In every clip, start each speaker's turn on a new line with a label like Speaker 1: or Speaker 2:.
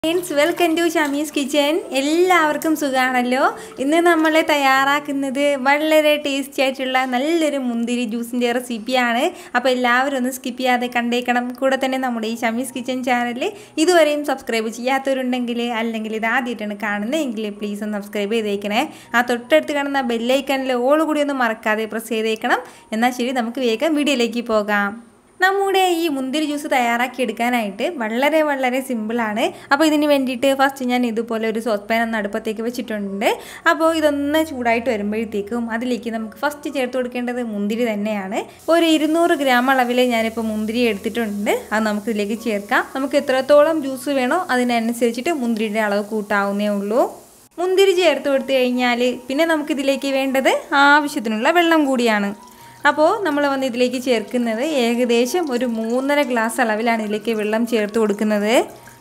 Speaker 1: friends welcome to Shamees kitchen എല്ലാവർക്കും സുഖമാണല്ലോ ഇന്ന് നമ്മൾ തയ്യാറാക്കുന്നത് വളരെ ടേസ്റ്റി ആയിട്ടുള്ള നല്ലൊരു മുന്തിരി ജ്യൂസിൻ്റെ റെസിപ്പിയാണ് അപ്പോൾ എല്ലാവരും ഒന്ന് സ്കിപ്പ് ചെയ്യാതെ കണ്ടേക്കണം കൂടെ തന്നെ നമ്മുടെ ഈ ഷമീസ് കിച്ചൻ ചാനൽ ഇതുവരെയും സബ്സ്ക്രൈബ് ചെയ്യാത്തവരുണ്ടെങ്കിൽ അല്ലെങ്കിൽ ഇത് ആദ്യമായിട്ടാണ് കാണുന്നതെങ്കിൽ പ്ലീസ് ഒന്ന് സബ്സ്ക്രൈബ് ചെയ്തേക്കണേ ആ തൊട്ടടുത്ത് കാണുന്ന ബെല്ലൈക്കനിൽ ഓൾ കൂടി ഒന്ന് മറക്കാതെ പ്രസ് ചെയ്തേക്കണം എന്നാൽ ശരി നമുക്ക് വേഗം വീഡിയോയിലേക്ക് പോകാം നമ്മുടെ ഈ മുന്തിരി ജ്യൂസ് തയ്യാറാക്കി എടുക്കാനായിട്ട് വളരെ വളരെ സിമ്പിളാണ് അപ്പോൾ ഇതിന് വേണ്ടിയിട്ട് ഫസ്റ്റ് ഞാൻ ഇതുപോലെ ഒരു സോസ് പാൻ ഒന്ന് അടുപ്പത്തേക്ക് വെച്ചിട്ടുണ്ട് അപ്പോൾ ഇതൊന്ന് ചൂടായിട്ട് വരുമ്പോഴത്തേക്കും അതിലേക്ക് നമുക്ക് ഫസ്റ്റ് ചേർത്ത് കൊടുക്കേണ്ടത് മുന്തിരി തന്നെയാണ് ഒരു ഇരുന്നൂറ് ഗ്രാം അളവിൽ ഞാനിപ്പോൾ മുന്തിരി എടുത്തിട്ടുണ്ട് അത് നമുക്ക് ഇതിലേക്ക് ചേർക്കാം നമുക്ക് എത്രത്തോളം ജ്യൂസ് വേണോ അതിനനുസരിച്ചിട്ട് മുന്തിരിയുടെ അളവ് കൂട്ടാവുന്നേ ഉള്ളൂ മുന്തിരി ചേർത്ത് കൊടുത്തു കഴിഞ്ഞാൽ പിന്നെ നമുക്കിതിലേക്ക് വേണ്ടത് ആവശ്യത്തിനുള്ള വെള്ളം കൂടിയാണ് അപ്പോൾ നമ്മൾ വന്ന് ഇതിലേക്ക് ചേർക്കുന്നത് ഏകദേശം ഒരു മൂന്നര ഗ്ലാസ് അളവിലാണ് ഇതിലേക്ക് വെള്ളം ചേർത്ത് കൊടുക്കുന്നത്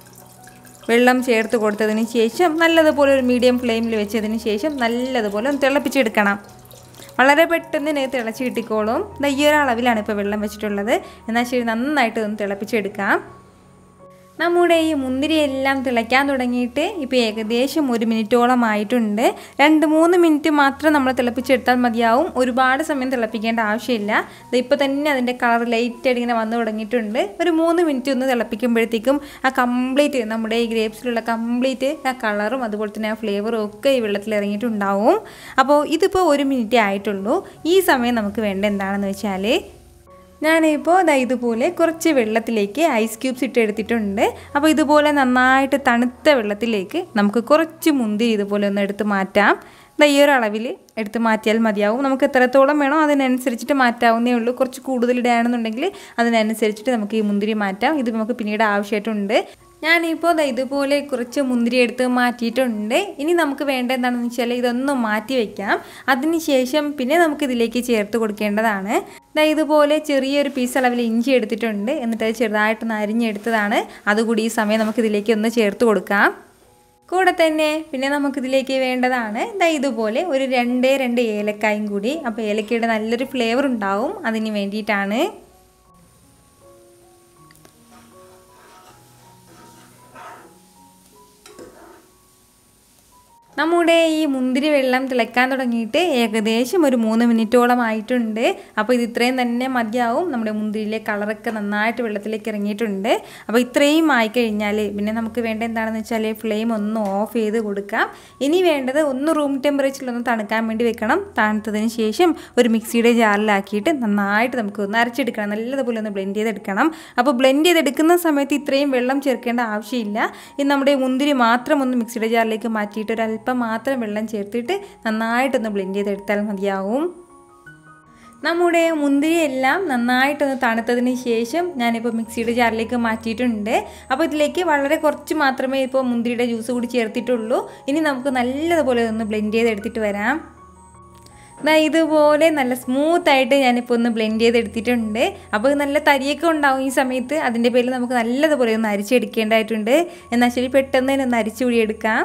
Speaker 1: വെള്ളം ചേർത്ത് കൊടുത്തതിന് ശേഷം നല്ലതുപോലെ ഒരു മീഡിയം ഫ്ലെയിമിൽ വെച്ചതിന് ശേഷം നല്ലതുപോലെ ഒന്ന് തിളപ്പിച്ചെടുക്കണം വളരെ പെട്ടെന്ന് ഇത് തിളച്ച് കിട്ടിക്കോളും ഈ ഒരു അളവിലാണ് ഇപ്പോൾ വെള്ളം വെച്ചിട്ടുള്ളത് എന്നാൽ ശരി നന്നായിട്ട് ഒന്ന് തിളപ്പിച്ചെടുക്കാം നമ്മുടെ ഈ മുന്തിരി എല്ലാം തിളയ്ക്കാൻ തുടങ്ങിയിട്ട് ഇപ്പോൾ ഏകദേശം ഒരു മിനിറ്റോളം ആയിട്ടുണ്ട് രണ്ട് മൂന്ന് മിനിറ്റ് മാത്രം നമ്മൾ തിളപ്പിച്ചെടുത്താൽ മതിയാവും ഒരുപാട് സമയം തിളപ്പിക്കേണ്ട ആവശ്യമില്ല ഇപ്പോൾ തന്നെ അതിൻ്റെ കളർ ലൈറ്റായിട്ട് ഇങ്ങനെ വന്നു തുടങ്ങിയിട്ടുണ്ട് ഒരു മൂന്ന് മിനിറ്റ് ഒന്ന് തിളപ്പിക്കുമ്പോഴത്തേക്കും ആ കംപ്ലീറ്റ് നമ്മുടെ ഈ ഗ്രേപ്സിലുള്ള കംപ്ലീറ്റ് ആ കളറും അതുപോലെ തന്നെ ആ ഫ്ലേവറും ഒക്കെ ഈ വെള്ളത്തിൽ ഇറങ്ങിയിട്ടുണ്ടാവും അപ്പോൾ ഇതിപ്പോൾ ഒരു മിനിറ്റേ ആയിട്ടുള്ളൂ ഈ സമയം നമുക്ക് വേണ്ട എന്താണെന്ന് വെച്ചാൽ ഞാനിപ്പോൾ ദാ ഇതുപോലെ കുറച്ച് വെള്ളത്തിലേക്ക് ഐസ് ക്യൂബ്സ് ഇട്ട് എടുത്തിട്ടുണ്ട് അപ്പോൾ ഇതുപോലെ നന്നായിട്ട് തണുത്ത വെള്ളത്തിലേക്ക് നമുക്ക് കുറച്ച് മുന്തിരി ഇതുപോലെ ഒന്ന് എടുത്ത് മാറ്റാം ദാ ഈ ഒരു അളവിൽ എടുത്ത് മാറ്റിയാൽ മതിയാവും നമുക്ക് എത്രത്തോളം വേണോ അതിനനുസരിച്ചിട്ട് മാറ്റാവുന്നേ ഉള്ളൂ കുറച്ച് കൂടുതൽ ഇടുകയാണെന്നുണ്ടെങ്കിൽ അതിനനുസരിച്ചിട്ട് നമുക്ക് ഈ മുന്തിരി മാറ്റാം ഇത് നമുക്ക് പിന്നീട് ആവശ്യമായിട്ടുണ്ട് ഞാനിപ്പോൾ ദാ ഇതുപോലെ കുറച്ച് മുന്തിരി എടുത്ത് മാറ്റിയിട്ടുണ്ട് ഇനി നമുക്ക് വേണ്ട എന്താണെന്ന് വെച്ചാൽ ഇതൊന്ന് മാറ്റി വയ്ക്കാം അതിനുശേഷം പിന്നെ നമുക്ക് ഇതിലേക്ക് ചേർത്ത് കൊടുക്കേണ്ടതാണ് ദാ ഇതുപോലെ ചെറിയൊരു പീസ് അളവിൽ ഇഞ്ചി എടുത്തിട്ടുണ്ട് എന്നിട്ട് അത് ചെറുതായിട്ടൊന്ന് അരിഞ്ഞെടുത്തതാണ് അതുകൂടി ഈ സമയം നമുക്ക് ഇതിലേക്ക് ഒന്ന് ചേർത്ത് കൊടുക്കാം കൂടെ തന്നെ പിന്നെ നമുക്കിതിലേക്ക് വേണ്ടതാണ് ദാ ഇതുപോലെ ഒരു രണ്ടേ രണ്ട് ഏലക്കായും കൂടി അപ്പോൾ ഏലക്കയുടെ നല്ലൊരു ഫ്ലേവർ ഉണ്ടാവും അതിന് വേണ്ടിയിട്ടാണ് നമ്മുടെ ഈ മുന്തിരി വെള്ളം തിളയ്ക്കാൻ തുടങ്ങിയിട്ട് ഏകദേശം ഒരു മൂന്ന് മിനിറ്റോളം ആയിട്ടുണ്ട് അപ്പോൾ ഇത് ഇത്രയും തന്നെ മതിയാവും നമ്മുടെ മുന്തിരിയിലെ കളറൊക്കെ നന്നായിട്ട് വെള്ളത്തിലേക്ക് ഇറങ്ങിയിട്ടുണ്ട് അപ്പോൾ ഇത്രയും ആയിക്കഴിഞ്ഞാൽ പിന്നെ നമുക്ക് വേണ്ട എന്താണെന്ന് വെച്ചാൽ ഫ്ലെയിം ഒന്ന് ഓഫ് ചെയ്ത് കൊടുക്കാം ഇനി വേണ്ടത് ഒന്ന് റൂം ടെമ്പറേച്ചറിൽ ഒന്ന് തണുക്കാൻ വേണ്ടി വെക്കണം തണുത്തതിന് ശേഷം ഒരു മിക്സിയുടെ ജാറിലാക്കിയിട്ട് നന്നായിട്ട് നമുക്ക് ഒന്ന് അരച്ചെടുക്കണം നല്ലതുപോലെ ഒന്ന് ബ്ലെൻഡ് ചെയ്തെടുക്കണം അപ്പോൾ ബ്ലെൻഡ് ചെയ്തെടുക്കുന്ന സമയത്ത് ഇത്രയും വെള്ളം ചേർക്കേണ്ട ആവശ്യമില്ല ഇത് നമ്മുടെ മുന്തിരി മാത്രം ഒന്ന് മിക്സിയുടെ ജാറിലേക്ക് മാറ്റിയിട്ട് ഒരു അല്പം മാത്രം വെള്ളം ചേർത്തിട്ട് നന്നായിട്ടൊന്ന് ബ്ലെൻഡ് ചെയ്തെടുത്താൽ മതിയാവും നമ്മുടെ മുന്തിരി എല്ലാം നന്നായിട്ടൊന്ന് തണുത്തതിന് ശേഷം ഞാനിപ്പോൾ മിക്സിയുടെ ജാറിലേക്ക് മാറ്റിയിട്ടുണ്ട് അപ്പോൾ ഇതിലേക്ക് വളരെ കുറച്ച് മാത്രമേ ഇപ്പോൾ മുന്തിരിയുടെ ജ്യൂസ് കൂടി ചേർത്തിട്ടുള്ളൂ ഇനി നമുക്ക് നല്ലതുപോലെ ഒന്ന് ബ്ലെൻഡ് ചെയ്തെടുത്തിട്ട് വരാം ദാ ഇതുപോലെ നല്ല സ്മൂത്തായിട്ട് ഞാനിപ്പോൾ ഒന്ന് ബ്ലെൻഡ് ചെയ്തെടുത്തിട്ടുണ്ട് അപ്പോൾ നല്ല തരിയൊക്കെ ഉണ്ടാവും ഈ സമയത്ത് അതിൻ്റെ പേരിൽ നമുക്ക് നല്ലതുപോലെ ഒന്ന് അരിച്ചെടുക്കേണ്ടതായിട്ടുണ്ട് എന്നാൽ ശരി പെട്ടെന്ന് തന്നെ ഒന്ന് അരിച്ചു കൂടിയെടുക്കാം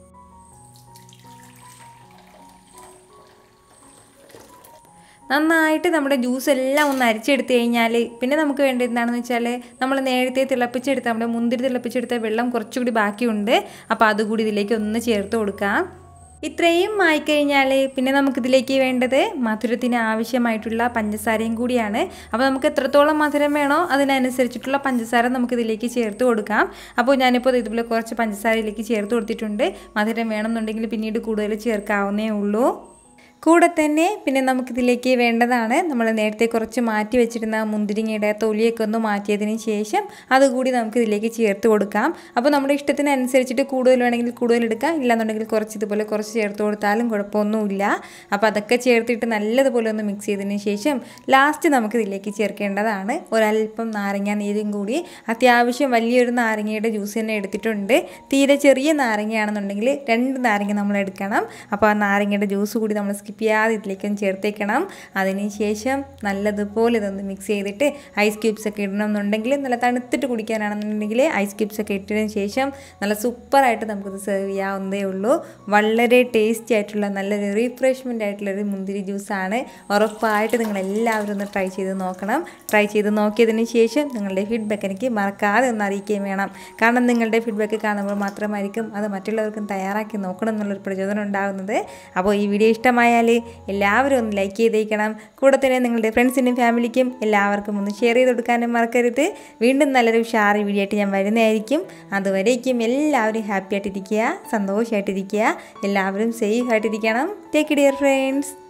Speaker 1: നന്നായിട്ട് നമ്മുടെ ജ്യൂസ് എല്ലാം ഒന്ന് അരിച്ചെടുത്ത് കഴിഞ്ഞാൽ പിന്നെ നമുക്ക് വേണ്ടത് എന്താണെന്ന് വെച്ചാൽ നമ്മൾ നേരത്തെ തിളപ്പിച്ചെടുത്ത നമ്മുടെ മുന്തിരി തിളപ്പിച്ചെടുത്ത വെള്ളം കുറച്ചുകൂടി ബാക്കിയുണ്ട് അപ്പോൾ അതുകൂടി ഇതിലേക്ക് ഒന്ന് ചേർത്ത് കൊടുക്കാം ഇത്രയും ആയിക്കഴിഞ്ഞാൽ പിന്നെ നമുക്കിതിലേക്ക് വേണ്ടത് മധുരത്തിന് ആവശ്യമായിട്ടുള്ള പഞ്ചസാരയും കൂടിയാണ് അപ്പോൾ നമുക്ക് എത്രത്തോളം മധുരം വേണോ അതിനനുസരിച്ചിട്ടുള്ള പഞ്ചസാര നമുക്കിതിലേക്ക് ചേർത്ത് കൊടുക്കാം അപ്പോൾ ഞാനിപ്പോൾ ഇതുപോലെ കുറച്ച് പഞ്ചസാരയിലേക്ക് ചേർത്ത് കൊടുത്തിട്ടുണ്ട് മധുരം വേണമെന്നുണ്ടെങ്കിൽ പിന്നീട് കൂടുതൽ ചേർക്കാവുന്നേ ഉള്ളൂ കൂടെ തന്നെ പിന്നെ നമുക്കിതിലേക്ക് വേണ്ടതാണ് നമ്മൾ നേരത്തെ കുറച്ച് മാറ്റി വെച്ചിരുന്ന മുന്തിരിങ്ങയുടെ തൊലിയൊക്കെ ഒന്ന് മാറ്റിയതിന് ശേഷം അതുകൂടി നമുക്ക് ഇതിലേക്ക് ചേർത്ത് കൊടുക്കാം അപ്പോൾ നമ്മുടെ ഇഷ്ടത്തിനനുസരിച്ചിട്ട് കൂടുതൽ വേണമെങ്കിൽ കൂടുതൽ എടുക്കാം ഇല്ലാന്നുണ്ടെങ്കിൽ കുറച്ച് ഇതുപോലെ കുറച്ച് ചേർത്ത് കൊടുത്താലും കുഴപ്പമൊന്നുമില്ല അപ്പോൾ അതൊക്കെ ചേർത്തിട്ട് നല്ലതുപോലെ ഒന്ന് മിക്സ് ചെയ്തതിന് ശേഷം ലാസ്റ്റ് നമുക്ക് ഇതിലേക്ക് ചേർക്കേണ്ടതാണ് ഒരല്പം നാരങ്ങ നീരും കൂടി അത്യാവശ്യം വലിയൊരു നാരങ്ങയുടെ ജ്യൂസ് തന്നെ എടുത്തിട്ടുണ്ട് തീരെ ചെറിയ നാരങ്ങയാണെന്നുണ്ടെങ്കിൽ രണ്ട് നാരങ്ങ നമ്മൾ എടുക്കണം അപ്പോൾ ആ നാരങ്ങയുടെ ജ്യൂസ് കൂടി നമ്മൾ സ്കിപ്പ് ചെയ്യാതെ ഇതിലേക്കൊന്ന് ചേർത്തേക്കണം അതിന് ശേഷം നല്ലതുപോലെ ഇതൊന്ന് മിക്സ് ചെയ്തിട്ട് ഐസ് ക്യൂബ്സ് ഒക്കെ ഇടണമെന്നുണ്ടെങ്കിൽ നല്ല തണുത്തിട്ട് കുടിക്കാനാണെന്നുണ്ടെങ്കിൽ ഐസ് ക്യൂബ്സ് ഒക്കെ ഇട്ടതിന് ശേഷം നല്ല സൂപ്പറായിട്ട് നമുക്കിത് സെർവ് ചെയ്യാവുന്നതേ ഉള്ളൂ വളരെ ടേസ്റ്റി ആയിട്ടുള്ള നല്ലൊരു റീഫ്രഷ്മെൻ്റ് ആയിട്ടുള്ളൊരു മുന്തിരി ജ്യൂസാണ് ഉറപ്പായിട്ട് നിങ്ങൾ എല്ലാവരും ഒന്ന് ട്രൈ ചെയ്ത് നോക്കണം ട്രൈ ചെയ്ത് നോക്കിയതിന് ശേഷം നിങ്ങളുടെ ഫീഡ്ബാക്ക് എനിക്ക് മറക്കാതെ ഒന്ന് അറിയിക്കുകയും വേണം കാരണം നിങ്ങളുടെ ഫീഡ്ബാക്ക് കാണുമ്പോൾ മാത്രമായിരിക്കും അത് മറ്റുള്ളവർക്കും തയ്യാറാക്കി നോക്കണം എന്നുള്ളൊരു പ്രചോദനം ഉണ്ടാകുന്നത് അപ്പോൾ ഈ വീഡിയോ ഇഷ്ടമായാൽ എല്ലാവരും ഒന്ന് ലൈക്ക് ചെയ്തേക്കണം കൂടെ തന്നെ നിങ്ങളുടെ ഫ്രണ്ട്സിനും ഫാമിലിക്കും എല്ലാവർക്കും ഒന്ന് ഷെയർ ചെയ്ത് കൊടുക്കാനും മറക്കരുത് വീണ്ടും നല്ലൊരു ഉഷാറി വീഡിയോ ആയിട്ട് ഞാൻ വരുന്നതായിരിക്കും അതുവരേക്കും എല്ലാവരും ഹാപ്പി ആയിട്ടിരിക്കുക സന്തോഷമായിട്ടിരിക്കുക എല്ലാവരും സേഫ് ആയിട്ടിരിക്കണം ടേക്ക് ഡിയർ ഫ്രണ്ട്സ്